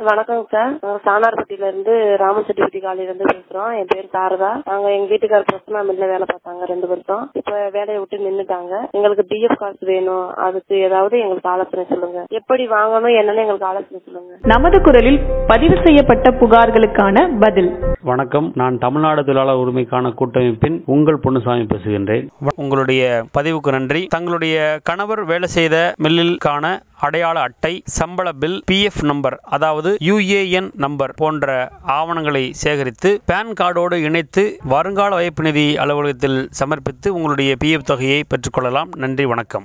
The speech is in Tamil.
வணக்கங்க சார் நாங்க சாணார்பட்டியில இருந்து ராமசெட்டிப்பட்டி காலையில இருந்து பேசுறோம் என் பேர் சாரதா நாங்க எங்க வீட்டுக்கார பிரச்சனை மில்ல வேலை பார்த்தாங்க ரெண்டு வருஷம் இப்ப வேலையை விட்டு நின்னுட்டாங்க எங்களுக்கு பிஎஃப் காசு வேணும் அதுக்கு ஏதாவது எங்களுக்கு ஆலோசனை சொல்லுங்க எப்படி வாங்கணும் என்னன்னு எங்களுக்கு ஆலோசனை சொல்லுங்க நமது குரலில் பதிவு செய்யப்பட்ட புகார்களுக்கான பதில் வணக்கம் நான் தமிழ்நாடு தொழிலாளர் உரிமைக்கான கூட்டமைப்பின் உங்கள் பொன்னுசாமி பேசுகின்றேன் உங்களுடைய பதிவுக்கு நன்றி தங்களுடைய கணவர் வேலை செய்த மில்லிற்கான அடையாள அட்டை சம்பள பில் பிஎஃப் நம்பர் அதாவது யுஏஎன் நம்பர் போன்ற ஆவணங்களை சேகரித்து பேன் கார்டோடு இணைத்து வருங்கால வைப்பு நிதி அலுவலகத்தில் சமர்ப்பித்து உங்களுடைய பிஎஃப் தொகையை பெற்றுக்கொள்ளலாம் நன்றி வணக்கம்